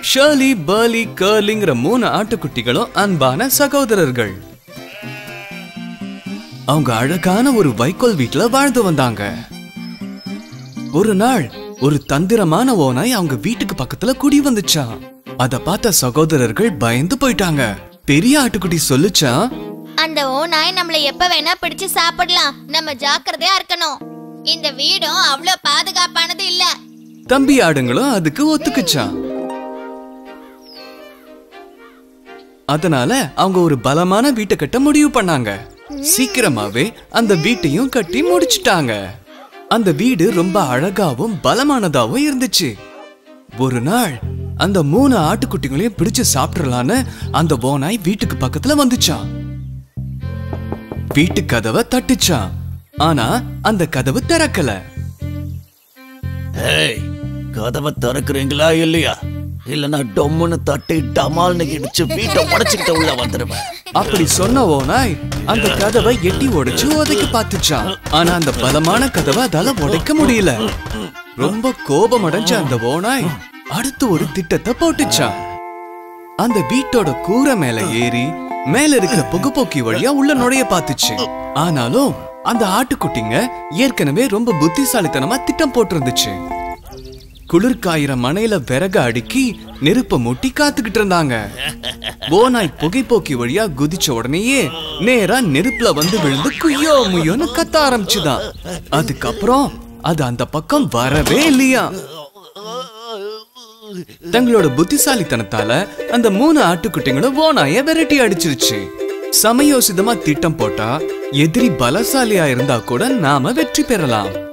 Shirley பர்லி கர்லிங்கிற மூணு ஆட்டுக்குட்டிகளும் அன்பான சகோதரர்கள் அவங்க அழகான ஒரு வைக்கோல் வீட்டுல வாழ்ந்து வந்தாங்க ஒரு நாள் ஒரு தந்திரமான ஓனாய் அவங்க வீட்டுக்கு பக்கத்துல குடி வந்துச்சான் அத பார்த்த சகோதரர்கள் பயந்து போயிட்டாங்க பெரிய ஆட்டுக்குட்டி சொல்லுச்சான் அந்த ஓநாய் நம்மள எப்ப வேணா பிடிச்சு சாப்பிடலாம் நம்ம ஜாக்கிரதையா இருக்கணும் இந்த வீடும் அவ்வளோ பாதுகாப்பானது இல்ல தம்பி ஆடுங்களும் அதுக்கு ஒத்துக்குச்சான் அதனால அவங்க ஒரு பலமான வீட்டை கட்ட முடிவு பண்ணாங்க சீக்கிரமாவே அந்த வீட்டையும் கட்டி முடிச்சிட்டாங்க அந்த வீடு ரொம்ப அழகாவும் பலமானதாவும் இருந்துச்சு ஒரு நாள் அந்த மூணு ஆட்டுக்குட்டிகளையும் பிடிச்சு சாப்பிடலான்னு அந்த ஓனாய் வீட்டுக்கு பக்கத்துல வந்துச்சான் வீட்டு கதவை தட்டுச்சான் ஆனா அந்த கதவு திறக்கல ஏய் கதவை திறக்கிறீங்களா இல்லையா இல்லனா டொம்முன்னு தட்டி டமால்னு இடிச்சு வீட்டை உடைச்சுக்கிட்டு உள்ள வந்துருவேன் அப்படி சொன்ன ஓனாய் அந்த கதவை எட்டி உடைச்சு உதைக்க பார்த்துச்சான் ஆனா அந்த பலமான கதவை அதால உடைக்க முடியல ரொம்ப கோபம் அடைஞ்ச அந்த ஓனாய் அடுத்து ஒரு திட்டத்தை போட்டுச்சான் அந்த வீட்டோட கூரை மேல ஏறி மேல இருக்கிற புகைப்போக்கி வழியா உள்ள நுழைய பார்த்துச்சு ஆனாலும் அந்த ஆட்டுக்குட்டிங்க ஏற்கனவே ரொம்ப புத்திசாலித்தனமா திட்டம் போட்டிருந்துச்சு குளிர் காயிற மனையில விறக அடுக்கி நெருப்ப மூட்டி காத்துக்கிட்டு இருந்தாங்க ஓனாய் புகைப்போக்கி வழியா குதிச்ச உடனேயே நேரா நெருப்புல வந்து விழுந்து குய்யோ முய்யோன்னு கத்த ஆரம்பிச்சுதான் அதுக்கப்புறம் அது அந்த பக்கம் வரவே இல்லையா தங்களோட புத்திசாலித்தனத்தால அந்த மூணு ஆட்டுக்குட்டிங்களும் ஓனாய விரட்டி அடிச்சிருச்சு சமயோசிதமா திட்டம் போட்டா எதிரி பலசாலியா இருந்தா கூட நாம வெற்றி பெறலாம்